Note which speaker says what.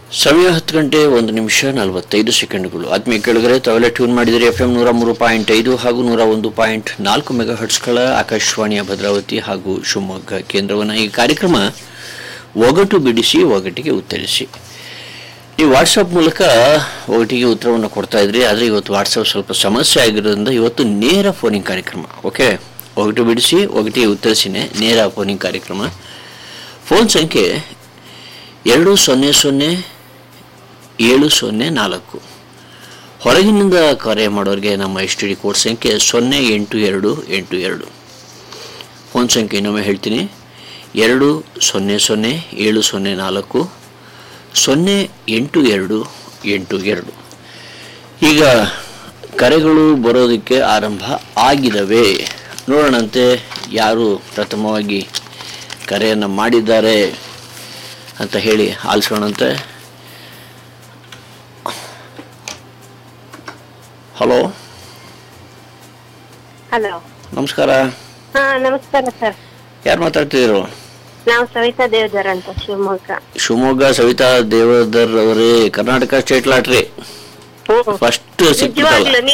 Speaker 1: ಸಮಯ ಹತ್ತು ಗಂಟೆ ಒಂದು ನಿಮಿಷ ನಲವತ್ತೈದು ಸೆಕೆಂಡ್ಗಳು ಆತ್ಮೀಯ ಕೆಳಗರೆ ತಾವೆಲ್ಲ ಟ್ಯೂನ್ ಮಾಡಿದರೆ ಎಫ್ ಎಂ ನೂರ ಮೂರು ಪಾಯಿಂಟ್ ಐದು ಹಾಗೂ ನೂರ ಒಂದು ಪಾಯಿಂಟ್ ನಾಲ್ಕು ಮೆಗಾ ಹರ್ಟ್ಸ್ಗಳ ಆಕಾಶವಾಣಿಯ ಭದ್ರಾವತಿ ಹಾಗೂ ಶಿವಮೊಗ್ಗ ಕೇಂದ್ರವನ್ನು ಈ ಕಾರ್ಯಕ್ರಮ ಒಗಟು ಬಿಡಿಸಿ ಒಗಟಿಗೆ ಉತ್ತರಿಸಿ ಈ ವಾಟ್ಸಪ್ ಮೂಲಕ ಒಗಟಿಗೆ ಉತ್ತರವನ್ನು ಕೊಡ್ತಾ ಇದ್ರಿ ಆದರೆ ಇವತ್ತು ವಾಟ್ಸಪ್ ಸ್ವಲ್ಪ ಸಮಸ್ಯೆ ಆಗಿರೋದ್ರಿಂದ ಇವತ್ತು ನೇರ ಫೋನಿಂಗ್ ಕಾರ್ಯಕ್ರಮ ಓಕೆ ಒಗಟು ಬಿಡಿಸಿ ಒಗಟಿಗೆ ಉತ್ತರಿಸಿನೇ ನೇರ ಫೋನಿಂಗ್ ಕಾರ್ಯಕ್ರಮ ಫೋನ್ ಸಂಖ್ಯೆ ಎರಡು ಸೊನ್ನೆ ಸೊನ್ನೆ ಏಳು ಸೊನ್ನೆ ನಾಲ್ಕು ಹೊರಗಿನಿಂದ ಕರೆ ಮಾಡೋರಿಗೆ ನಮ್ಮ ಎಸ್ ಟಿ ಡಿ ಕೋಡ್ ಸಂಖ್ಯೆ ಸೊನ್ನೆ ಎಂಟು ಎರಡು ಎಂಟು ಎರಡು ಫೋನ್ ಸಂಖ್ಯೆ ಇನ್ನೊಮ್ಮೆ ಹೇಳ್ತೀನಿ ಎರಡು ಸೊನ್ನೆ ಸೊನ್ನೆ ಏಳು ಸೊನ್ನೆ ನಾಲ್ಕು ಸೊನ್ನೆ ಎಂಟು ಎರಡು ಎಂಟು ಎರಡು ಈಗ ಕರೆಗಳು ಬರೋದಕ್ಕೆ ಆರಂಭ ಆಗಿದವೆ ನೋಡೋಣಂತೆ ಯಾರು ಪ್ರಥಮವಾಗಿ ಕರೆಯನ್ನು ಮಾಡಿದ್ದಾರೆ ಅಂತ ಹೇಳಿ ಆಲಿಸೋಣಂತೆ ಹಲೋ
Speaker 2: ಹಲೋ
Speaker 1: ನಮಸ್ಕಾರ
Speaker 2: ಹಾ ನಮಸ್ಕಾರ ಸರ್
Speaker 1: ಯಾರು ಮಾತಾಡ್ತಿದ್ರು
Speaker 2: ನಾವು ಸವಿತಾ ದೇವದರ್ ಅಂತ ಶಿವಮೊಗ್ಗ
Speaker 1: ಶಿವಮೊಗ್ಗ ಸವಿತಾ ದೇವದರ್ ಅವರೇ Karnataka state lottery
Speaker 2: hmm
Speaker 1: first ಸಿಕ್ಕಿತಲ್ಲ
Speaker 2: ನಿಜವಾಗ್ಲೂ